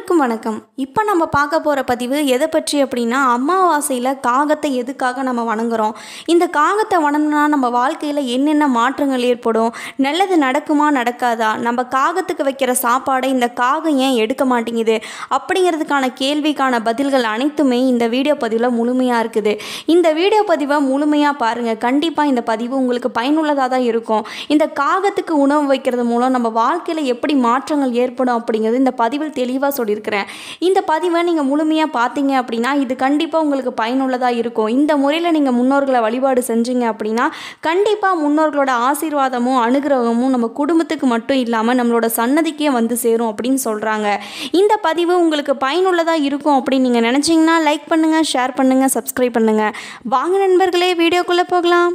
அனைவருக்கும் வணக்கம் இப்போ நம்ம பார்க்க போகிற பதிவு எதை பற்றி அப்படின்னா அமாவாசையில் காகத்தை எதுக்காக நம்ம வணங்குறோம் இந்த காகத்தை வணங்கினா நம்ம வாழ்க்கையில் என்னென்ன மாற்றங்கள் ஏற்படும் நல்லது நடக்குமா நடக்காதா நம்ம காகத்துக்கு வைக்கிற சாப்பாடை இந்த காகம் ஏன் எடுக்க மாட்டேங்குது அப்படிங்கிறதுக்கான கேள்விக்கான பதில்கள் அனைத்துமே இந்த வீடியோ பதிவில் முழுமையாக இருக்குது இந்த வீடியோ பதிவை முழுமையாக பாருங்கள் கண்டிப்பாக இந்த பதிவு உங்களுக்கு பயனுள்ளதாக தான் இருக்கும் இந்த காகத்துக்கு உணவு வைக்கிறது மூலம் நம்ம வாழ்க்கையில் எப்படி மாற்றங்கள் ஏற்படும் அப்படிங்கிறது இந்த பதிவில் தெளிவாக சொல்லியிருக்கிறேன் இந்த பதிவை நீங்கள் முழுமையாக பார்த்தீங்க அப்படின்னா இது கண்டிப்பாக உங்களுக்கு பயனுள்ளதாக இருக்கும் இந்த முறையில் நீங்கள் முன்னோர்களை வழிபாடு செஞ்சீங்க அப்படின்னா கண்டிப்பாக முன்னோர்களோட ஆசீர்வாதமும் அனுகிரகமும் நம்ம குடும்பத்துக்கு மட்டும் இல்லாமல் நம்மளோட சன்னதிக்கே வந்து சேரும் அப்படின்னு சொல்கிறாங்க இந்த பதிவு உங்களுக்கு பயனுள்ளதாக இருக்கும் அப்படின்னு நீங்கள் நினச்சிங்கன்னா லைக் பண்ணுங்கள் ஷேர் பண்ணுங்கள் சப்ஸ்கிரைப் பண்ணுங்கள் வாங்க நண்பர்களே வீடியோக்குள்ளே போகலாம்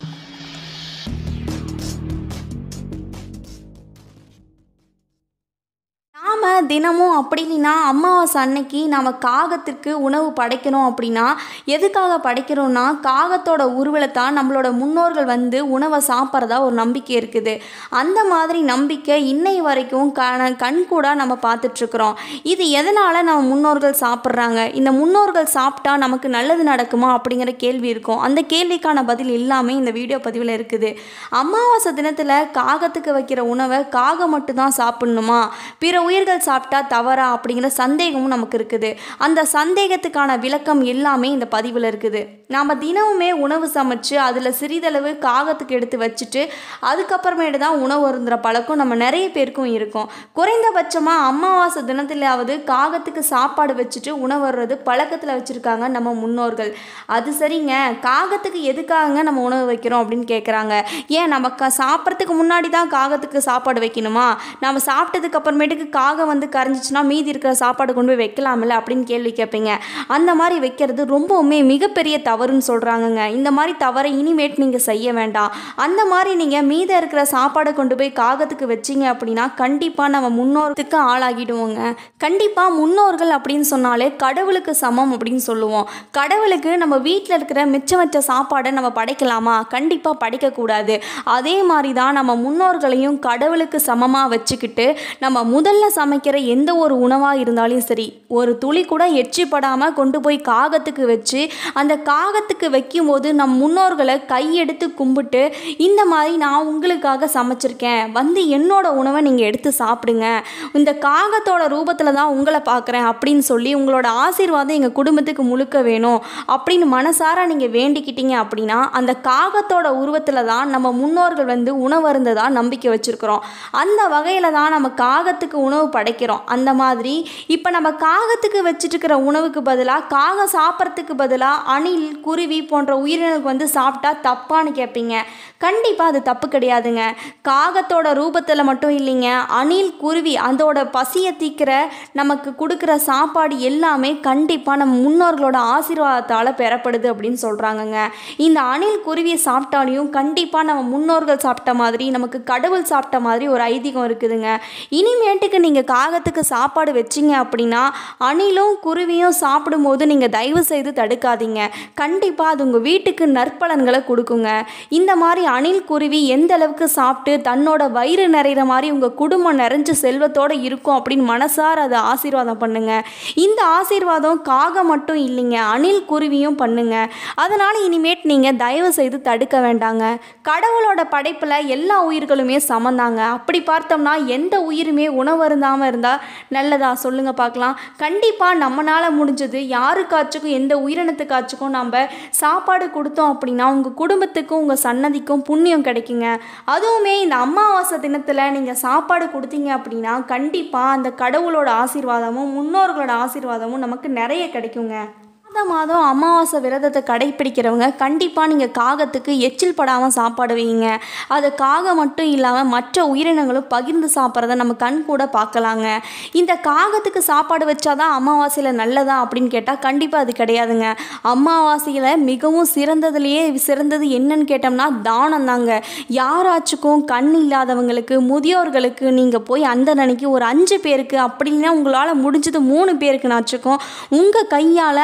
நாம் தினமும் அப்படி இல்லைன்னா அமாவாசை அன்னைக்கு நாம் காகத்திற்கு உணவு படைக்கணும் அப்படின்னா எதுக்காக படைக்கிறோம்னா காகத்தோட உருவலத்தான் நம்மளோட முன்னோர்கள் வந்து உணவை சாப்பிட்றதா ஒரு நம்பிக்கை இருக்குது அந்த மாதிரி நம்பிக்கை இன்னை வரைக்கும் கண கண் கூட நம்ம பார்த்துட்ருக்குறோம் இது எதனால் நம்ம முன்னோர்கள் சாப்பிட்றாங்க இந்த முன்னோர்கள் சாப்பிட்டா நமக்கு நல்லது நடக்குமா அப்படிங்கிற கேள்வி இருக்கும் அந்த கேள்விக்கான பதில் எல்லாமே இந்த வீடியோ பதிவில் இருக்குது அமாவாசை தினத்தில் காகத்துக்கு வைக்கிற உணவை காகம் மட்டும்தான் சாப்பிட்ணுமா பிற உயிர்கள் சாப்பிட்டா தவறா அப்படிங்கிற சந்தேகமும் நமக்கு இருக்குது அந்த சந்தேகத்துக்கான விளக்கம் எல்லாமே இந்த பதிவில் இருக்குது நாம் தினமுமே உணவு சமைச்சு அதில் சிறிதளவு காகத்துக்கு எடுத்து வச்சுட்டு அதுக்கப்புறமேட்டு தான் உணவு அருந்துற பழக்கம் நம்ம நிறைய பேருக்கும் இருக்கும் குறைந்தபட்சமாக அமாவாசை தினத்திலாவது காகத்துக்கு சாப்பாடு வச்சுட்டு உணவு வர்றது பழக்கத்தில் வச்சுருக்காங்க நம்ம முன்னோர்கள் அது சரிங்க காகத்துக்கு எதுக்காக நம்ம உணவு வைக்கிறோம் அப்படின்னு கேட்குறாங்க ஏன் நம்ம க சாப்பிட்றதுக்கு முன்னாடி தான் காகத்துக்கு சாப்பாடு வைக்கணுமா நம்ம சாப்பிட்டதுக்கு அப்புறமேட்டுக்கு காகம் வந்து கரைஞ்சிச்சுன்னா மீதி இருக்கிற சாப்பாடு கொண்டு போய் வைக்கலாமில்ல அப்படின்னு கேள்வி கேட்பீங்க அந்த மாதிரி வைக்கிறது ரொம்பவுமே மிகப்பெரிய தவறுன்னு சொல்கிறாங்கங்க இந்த மாதிரி தவறை இனிமேட் நீங்கள் செய்ய வேண்டாம் அந்த மாதிரி நீங்கள் மீத இருக்கிற சாப்பாடை கொண்டு போய் காகத்துக்கு வச்சிங்க அப்படின்னா கண்டிப்பாக நம்ம முன்னோர்களுக்கு ஆளாகிடுவோங்க கண்டிப்பாக முன்னோர்கள் அப்படின்னு சொன்னாலே கடவுளுக்கு சமம் அப்படின்னு சொல்லுவோம் கடவுளுக்கு நம்ம வீட்டில் இருக்கிற மிச்சம் வச்ச சாப்பாடை நம்ம படைக்கலாமா கண்டிப்பாக படைக்கக்கூடாது அதே மாதிரி தான் நம்ம முன்னோர்களையும் கடவுளுக்கு சமமாக வச்சுக்கிட்டு நம்ம முதல்ல சமைக்கிற எந்த ஒரு உணவாக இருந்தாலும் சரி ஒரு துளி கூட எச்சிப்படாமல் கொண்டு போய் காகத்துக்கு வச்சு அந்த காகத்துக்கு வைக்கும்போது நம் முன்னோர்களை கையெடுத்து கும்பிட்டு இந்த மாதிரி நான் உங்களுக்காக சமைச்சிருக்கேன் வந்து என்னோட உணவை நீங்கள் எடுத்து சாப்பிடுங்க இந்த காகத்தோட ரூபத்தில் தான் உங்களை பார்க்குறேன் அப்படின்னு சொல்லி உங்களோட ஆசீர்வாதம் எங்கள் குடும்பத்துக்கு முழுக்க வேணும் அப்படின்னு மனசார நீங்கள் வேண்டிக்கிட்டீங்க அப்படின்னா அந்த காகத்தோட உருவத்தில் தான் நம்ம முன்னோர்கள் வந்து உணவருந்ததாக நம்பிக்கை வச்சுருக்கிறோம் அந்த வகையில் தான் நம்ம காகத்துக்கு உணவு படைக்கிறோம் அந்த மாதிரி இப்போ நம்ம காகத்துக்கு வச்சுட்டு இருக்கிற உணவுக்கு பதிலாக காகம் சாப்பிட்றதுக்கு பதிலாக அணில் குருவி போன்ற உயிரினங்களுக்கு வந்து சாப்பிட்டா தப்பான்னு கேட்பீங்க கண்டிப்பாக அது தப்பு கிடையாதுங்க காகத்தோட ரூபத்தில் மட்டும் இல்லைங்க அணில் குருவி அதோட பசியை தீக்கிற நமக்கு கொடுக்குற சாப்பாடு எல்லாமே கண்டிப்பாக நம்ம முன்னோர்களோட ஆசீர்வாதத்தால் பெறப்படுது அப்படின்னு சொல்கிறாங்கங்க இந்த அணில் குருவியை சாப்பிட்டாலையும் கண்டிப்பாக நம்ம முன்னோர்கள் சாப்பிட்ட மாதிரி நமக்கு கடவுள் சாப்பிட்ட மாதிரி ஒரு ஐதீகம் இருக்குதுங்க இனிமேட்டுக்கு நீங்கள் காகத்துக்கு சாப்பாடு வச்சிங்க அப்படின்னா அணிலும் குருவியும் சாப்பிடும்போது நீங்கள் தயவு செய்து தடுக்காதீங்க கண்டிப்பாக அது உங்கள் வீட்டுக்கு நற்பலன்களை கொடுக்குங்க இந்த மாதிரி அணில் குருவி எந்த அளவுக்கு சாப்பிட்டு தன்னோட வயிறு நிறைகிற மாதிரி உங்கள் குடும்பம் நிறைஞ்சு செல்வத்தோடு இருக்கும் அப்படின்னு மனசார அதை ஆசீர்வாதம் பண்ணுங்க இந்த ஆசீர்வாதம் காகம் மட்டும் இல்லைங்க அணில் குருவியும் பண்ணுங்க அதனால் இனிமேட் நீங்கள் தயவு செய்து தடுக்க வேண்டாங்க கடவுளோட படைப்பில் எல்லா உயிர்களுமே சமந்தாங்க அப்படி பார்த்தோம்னா எந்த உயிருமே உணவு அருந்தாமல் இருந்தால் நல்லதா சொல்லுங்க பார்க்கலாம் கண்டிப்பாக நம்மளால் முடிஞ்சது யாருக்காச்சுக்கும் எந்த உயிரினத்துக்காச்சுக்கும் நம்ம சாப்பாடு கொடுத்தோம் அப்படின்னா உங்கள் குடும்பத்துக்கும் உங்கள் சன்னதிக்கும் புண்ணியம் கிடைக்குங்க அதுவுமே இந்த அமாவாசை தினத்தில் நீங்கள் சாப்பாடு கொடுத்தீங்க அப்படின்னா கண்டிப்பாக அந்த கடவுளோட ஆசீர்வாதமும் முன்னோர்களோட ஆசீர்வாதமும் நமக்கு நிறைய கிடைக்குங்க மாத மாதம் அமாவாசை விரதத்தை கடைப்பிடிக்கிறவங்க கண்டிப்பாக நீங்கள் காகத்துக்கு எச்சில் படாமல் சாப்பாடு வைங்க அது காகம் மட்டும் இல்லாமல் மற்ற உயிரினங்களும் பகிர்ந்து சாப்பிட்றத நம்ம கண் கூட பார்க்கலாங்க இந்த காகத்துக்கு சாப்பாடு வச்சாதான் அமாவாசையில் நல்லதா அப்படின்னு கேட்டால் கண்டிப்பாக அது கிடையாதுங்க அமாவாசையில் மிகவும் சிறந்ததுலேயே சிறந்தது என்னன்னு கேட்டோம்னா தானம் தாங்க யாராச்சுக்கும் கண் இல்லாதவங்களுக்கு முதியோர்களுக்கு நீங்கள் போய் அந்த அன்னைக்கு ஒரு அஞ்சு பேருக்கு அப்படின்னா உங்களால் முடிஞ்சது மூணு பேருக்கு நாச்சுக்கும் உங்கள் கையால் அன்ன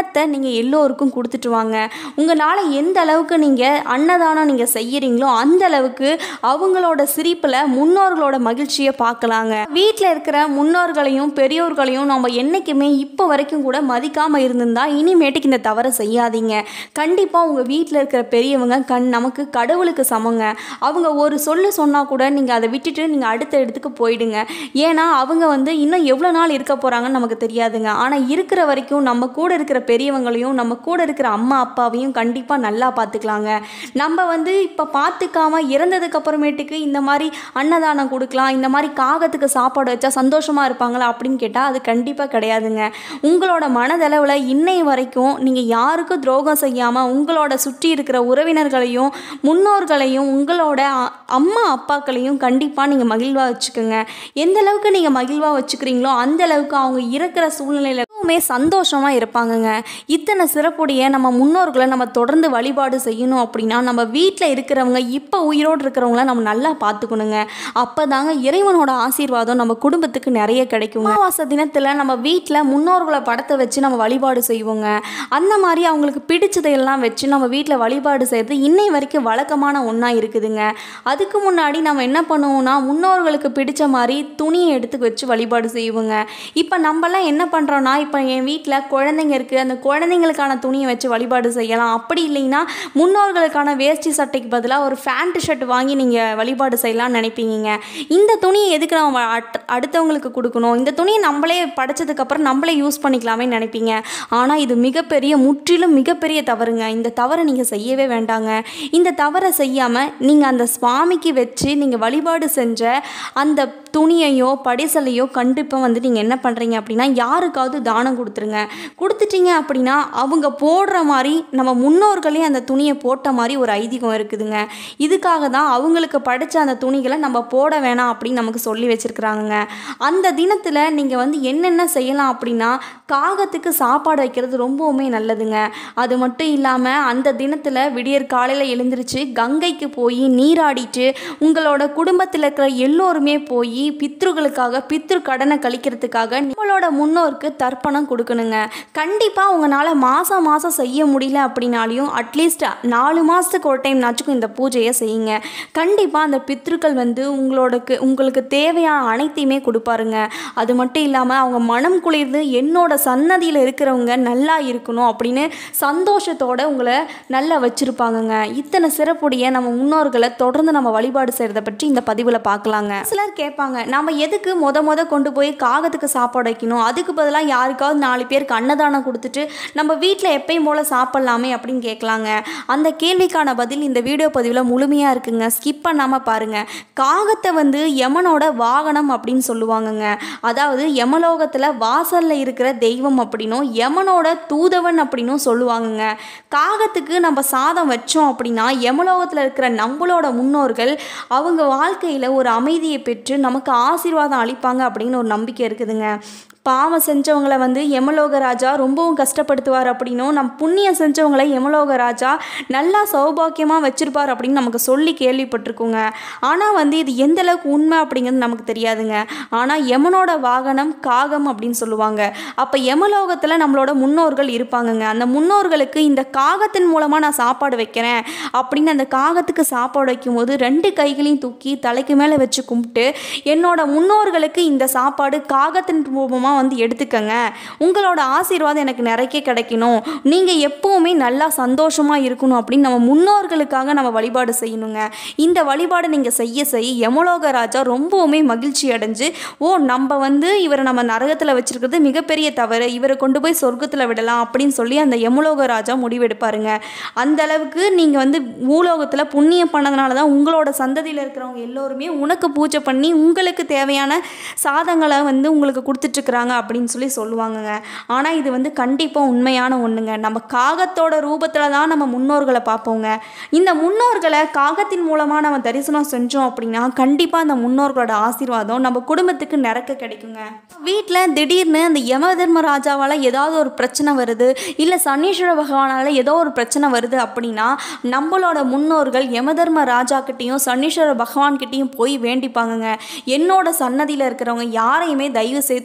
அன்னத்தை நீங்கள் எல்லோருக்கும் கொடுத்துட்டு வாங்க உங்களால் எந்த அளவுக்கு நீங்கள் அன்னதானம் நீங்கள் செய்கிறீங்களோ அந்த அளவுக்கு அவங்களோட சிரிப்பில் முன்னோர்களோட மகிழ்ச்சியை பார்க்கலாங்க வீட்டில் இருக்கிற முன்னோர்களையும் பெரியோர்களையும் நம்ம என்றைக்குமே இப்போ வரைக்கும் கூட மதிக்காமல் இருந்திருந்தா இனிமேட்டுக்கு இந்த தவறை செய்யாதீங்க கண்டிப்பாக உங்கள் வீட்டில் இருக்கிற பெரியவங்க கண் நமக்கு கடவுளுக்கு சமங்க அவங்க ஒரு சொல்லு சொன்னால் கூட நீங்கள் அதை விட்டுட்டு நீங்கள் அடுத்த இடத்துக்கு போயிடுங்க ஏன்னா அவங்க வந்து இன்னும் எவ்வளோ நாள் இருக்க போகிறாங்கன்னு நமக்கு தெரியாதுங்க ஆனால் இருக்கிற வரைக்கும் நம்ம கூட இருக்கிற பெரியவங்களையும் நம்ம கூட இருக்கிற அம்மா அப்பாவையும் கண்டிப்பாக நல்லா பார்த்துக்கலாங்க நம்ம வந்து இப்போ பார்த்துக்காம இறந்ததுக்கு அப்புறமேட்டுக்கு இந்த மாதிரி அன்னதானம் கொடுக்கலாம் இந்த மாதிரி காகத்துக்கு சாப்பாடு வச்சா சந்தோஷமாக இருப்பாங்களா அப்படின்னு கேட்டால் அது கண்டிப்பாக கிடையாதுங்க உங்களோட மனதளவில் இன்னை வரைக்கும் நீங்கள் யாருக்கும் துரோகம் செய்யாமல் உங்களோட சுற்றி இருக்கிற உறவினர்களையும் முன்னோர்களையும் உங்களோட அ- அம்மா அப்பாக்களையும் கண்டிப்பாக நீங்கள் மகிழ்வாக வச்சுக்கோங்க எந்த அளவுக்கு நீங்கள் மகிழ்வாக வச்சுக்கிறீங்களோ அந்த அளவுக்கு அவங்க இருக்கிற சூழ்நிலையில் எப்பவுமே சந்தோஷமாக இருப்பாங்கங்க இத்தனை சிறப்புடைய நம்ம முன்னோர்களை நம்ம தொடர்ந்து வழிபாடு செய்யணும் அப்படின்னா நம்ம வீட்டில் இருக்கிறவங்க இப்போ உயிரோடு இருக்கிறவங்கள நம்ம நல்லா பார்த்துக்கணுங்க அப்போ தாங்க இறைவனோட ஆசீர்வாதம் நம்ம குடும்பத்துக்கு நிறைய கிடைக்குங்க அமாவாசை தினத்தில் நம்ம வீட்டில் முன்னோர்களை படத்தை வச்சு நம்ம வழிபாடு செய்வோங்க அந்த மாதிரி அவங்களுக்கு பிடிச்சதையெல்லாம் வச்சு நம்ம வீட்டில் வழிபாடு செய்கிறது இன்னை வரைக்கும் வழக்கமான ஒன்றா இருக்குதுங்க அதுக்கு முன்னாடி நம்ம என்ன பண்ணுவோம்னா முன்னோர்களுக்கு பிடிச்ச மாதிரி துணியை எடுத்து வச்சு வழிபாடு செய்வோங்க இப்போ நம்மலாம் என்ன பண்ணுறோன்னா இப்போ என் வீட்டில் குழந்தைங்க இருக்குது அந்த குழந்தைங்களுக்கான துணியை வச்சு வழிபாடு செய்யலாம் அப்படி இல்லைன்னா முன்னோர்களுக்கான வேஷ்டி சட்டைக்கு பதிலாக ஒரு ஃபேண்ட் ஷர்ட் வாங்கி நீங்கள் வழிபாடு செய்யலாம்னு நினைப்பீங்க இந்த துணியை எதுக்கு நம்ம அட்- அடுத்தவங்களுக்கு கொடுக்கணும் இந்த துணியை நம்மளே படைச்சதுக்கப்புறம் நம்மளே யூஸ் பண்ணிக்கலாமே நினைப்பீங்க ஆனால் இது மிகப்பெரிய முற்றிலும் மிகப்பெரிய தவறுங்க இந்த தவறை நீங்கள் செய்யவே வேண்டாங்க இந்த தவறை செய்யாமல் நீங்கள் அந்த சுவாமிக்கு வச்சு நீங்கள் வழிபாடு செஞ்ச அந்த துணியையோ படைசலையோ கண்டிப்பாக வந்து நீங்கள் என்ன பண்ணுறீங்க அப்படின்னா யாருக்காவது தானம் கொடுத்துருங்க கொடுத்துட்டீங்க அப்படின்னா அவங்க போடுற மாதிரி நம்ம முன்னோர்களே அந்த துணியை போட்ட மாதிரி ஒரு ஐதீகம் இருக்குதுங்க இதுக்காக தான் அவங்களுக்கு படித்த அந்த துணிகளை நம்ம போட வேணாம் அப்படின்னு நமக்கு சொல்லி வச்சுருக்குறாங்கங்க அந்த தினத்தில் நீங்கள் வந்து என்னென்ன செய்யலாம் அப்படின்னா காகத்துக்கு சாப்பாடு வைக்கிறது ரொம்பவுமே நல்லதுங்க அது மட்டும் இல்லாமல் அந்த தினத்தில் விடியற் காலையில் எழுந்திருச்சு கங்கைக்கு போய் நீராடிட்டு உங்களோட குடும்பத்தில் இருக்கிற எல்லோருமே போய் பித்ருகளுக்காக பித்ரு கடனை கழிக்கிறதுக்காக நம்மளோட முன்னோருக்கு தர்ப்பணம் கொடுக்கணுங்க கண்டிப்பாக உங்களால் மாதம் மாதம் செய்ய முடியல அப்படின்னாலையும் அட்லீஸ்ட் நாலு மாதத்துக்கு ஒரு டைம் நாச்சுக்கும் இந்த பூஜையை செய்யுங்க கண்டிப்பாக அந்த பித்ருக்கள் வந்து உங்களோடக்கு உங்களுக்கு தேவையான அனைத்தையுமே கொடுப்பாருங்க அது மட்டும் இல்லாமல் அவங்க மனம் குளிர்ந்து என்னோட சன்னதியில் இருக்கிறவங்க நல்லா இருக்கணும் அப்படின்னு சந்தோஷத்தோட உங்களை நல்லா வச்சுருப்பாங்கங்க இத்தனை சிறப்புடைய நம்ம முன்னோர்களை தொடர்ந்து நம்ம வழிபாடு செய்கிறத பற்றி இந்த பதிவில் பார்க்கலாங்க சிலர் கேட்பாங்க நம்ம எதுக்கு மொத மொத கொண்டு போய் காகத்துக்கு சாப்பாடு வைக்கணும் அதுக்கு பதிலாக யாருக்காவது நாலு பேருக்கு அன்னதானம் கொடுத்துட்டு நம்ம வீட்டில் எப்பயும் போல் சாப்பிட்லாமே அப்படின்னு கேட்கலாங்க அந்த கேள்விக்கான பதில் இந்த வீடியோ பதிவில் முழுமையாக இருக்குங்க ஸ்கிப் பண்ணாமல் பாருங்கள் காகத்தை வந்து யமனோட வாகனம் அப்படின்னு சொல்லுவாங்கங்க அதாவது யமலோகத்தில் வாசலில் இருக்கிற தெய்வம் அப்படின்னும் யமனோட தூதவன் அப்படின்னும் சொல்லுவாங்கங்க காகத்துக்கு நம்ம சாதம் வச்சோம் அப்படின்னா யமலோகத்தில் இருக்கிற நம்மளோட முன்னோர்கள் அவங்க வாழ்க்கையில் ஒரு அமைதியை பெற்று நமக்கு ஆசீர்வாதம் அளிப்பாங்க அப்படின்னு ஒரு நம்பிக்கை இருக்குதுங்க பாவம் செஞ்சவங்களை வந்து யமலோக ராஜா ரொம்பவும் கஷ்டப்படுத்துவார் அப்படின்னும் நம் புண்ணியம் செஞ்சவங்களை யமலோக ராஜா நல்லா சௌபாக்கியமாக வச்சிருப்பார் அப்படின்னு நமக்கு சொல்லி கேள்விப்பட்டிருக்கோங்க ஆனால் வந்து இது எந்த அளவுக்கு உண்மை அப்படிங்கிறது நமக்கு தெரியாதுங்க ஆனால் யமனோட வாகனம் காகம் அப்படின்னு சொல்லுவாங்க அப்போ யமலோகத்தில் நம்மளோட முன்னோர்கள் இருப்பாங்கங்க அந்த முன்னோர்களுக்கு இந்த காகத்தின் மூலமாக நான் சாப்பாடு வைக்கிறேன் அப்படின்னு அந்த காகத்துக்கு சாப்பாடு வைக்கும்போது ரெண்டு கைகளையும் தூக்கி தலைக்கு மேலே வச்சு கும்பிட்டு என்னோட முன்னோர்களுக்கு இந்த சாப்பாடு காகத்தின் மூலமாக வந்து எடுத்துக்கங்க உங்களோட ஆசீர்வாதம் எனக்கு நிறைய கிடைக்கணும் நீங்கள் எப்பவுமே நல்லா சந்தோஷமாக இருக்கணும் அப்படின்னு நம்ம முன்னோர்களுக்காக நம்ம வழிபாடு செய்யணுங்க இந்த வழிபாடு நீங்கள் செய்ய செய்ய யமலோக ராஜா ரொம்பவுமே மகிழ்ச்சி அடைஞ்சு ஓ நம்ம வந்து இவரை நம்ம நரகத்தில் வச்சிருக்கிறது மிகப்பெரிய தவறு இவரை கொண்டு போய் சொர்க்கத்தில் விடலாம் அப்படின்னு சொல்லி அந்த யமலோக ராஜா முடிவெடுப்பாருங்க அந்த அளவுக்கு நீங்கள் வந்து பூலோகத்தில் புண்ணியம் பண்ணதுனால தான் உங்களோட சந்ததியில் இருக்கிறவங்க எல்லோருமே உனக்கு பூஜை பண்ணி உங்களுக்கு தேவையான சாதங்களை வந்து உங்களுக்கு கொடுத்துட்ருக்குறாங்க அப்படின்னு சொல்லி சொல்லுவாங்கங்க ஆனால் இது வந்து கண்டிப்பாக உண்மையான ஒன்றுங்க நம்ம காகத்தோட ரூபத்தில் தான் நம்ம முன்னோர்களை பார்ப்போங்க இந்த முன்னோர்களை காகத்தின் மூலமாக நம்ம தரிசனம் செஞ்சோம் அப்படின்னா கண்டிப்பாக அந்த முன்னோர்களோட ஆசீர்வாதம் நம்ம குடும்பத்துக்கு நிறக்க கிடைக்குங்க வீட்டில் திடீர்னு அந்த யம தர்மராஜாவால் ஏதாவது ஒரு பிரச்சனை வருது இல்லை சனீஸ்வர பகவானால் ஏதோ ஒரு பிரச்சனை வருது அப்படின்னா நம்மளோட முன்னோர்கள் யமதர்ம ராஜாக்கிட்டேயும் சனீஸ்வர பகவான்கிட்டேயும் போய் வேண்டிப்பாங்கங்க என்னோட சன்னதியில் இருக்கிறவங்க யாரையுமே தயவு செய்து எந்த ஒரு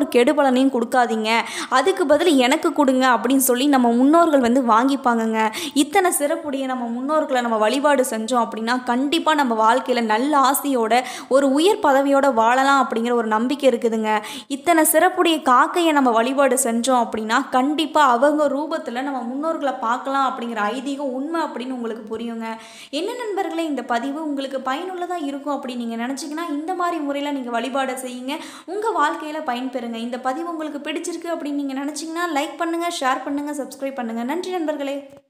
ஒரு கெடுபலனையும் கொடுக்காதீங்க அதுக்கு பதில் எனக்கு கொடுங்க அப்படின்னு சொல்லி நம்ம முன்னோர்கள் வந்து வாங்கிப்பாங்கங்க இத்தனை சிறப்புடைய நம்ம முன்னோர்களை நம்ம வழிபாடு செஞ்சோம் அப்படின்னா கண்டிப்பாக நம்ம வாழ்க்கையில் நல்ல ஆசையோட ஒரு உயர் பதவியோட வாழலாம் அப்படிங்கிற ஒரு நம்பிக்கை இருக்குதுங்க இத்தனை சிறப்புடைய காக்கையை நம்ம வழிபாடு செஞ்சோம் அப்படின்னா கண்டிப்பாக அவங்க ரூபத்தில் நம்ம முன்னோர்களை பார்க்கலாம் அப்படிங்கிற ஐதீகம் உண்மை அப்படின்னு உங்களுக்கு புரியுங்க என்ன நண்பர்களே இந்த பதிவு உங்களுக்கு பயனுள்ளதாக இருக்கும் அப்படின்னு நீங்கள் நினச்சிங்கன்னா இந்த மாதிரி முறையில் நீங்கள் வழிபாடு செய்யுங்க உங்கள் வாழ்க்கையில் பயன்பெறுங்க இந்த பதிவு உங்களுக்கு பிடிச்சிருக்கு அப்படின்னு நீங்கள் நினச்சிங்கன்னா லைக் பண்ணுங்கள் ஷேர் பண்ணுங்கள் சப்ஸ்கிரைப் பண்ணுங்கள் நன்றி நண்பர்களே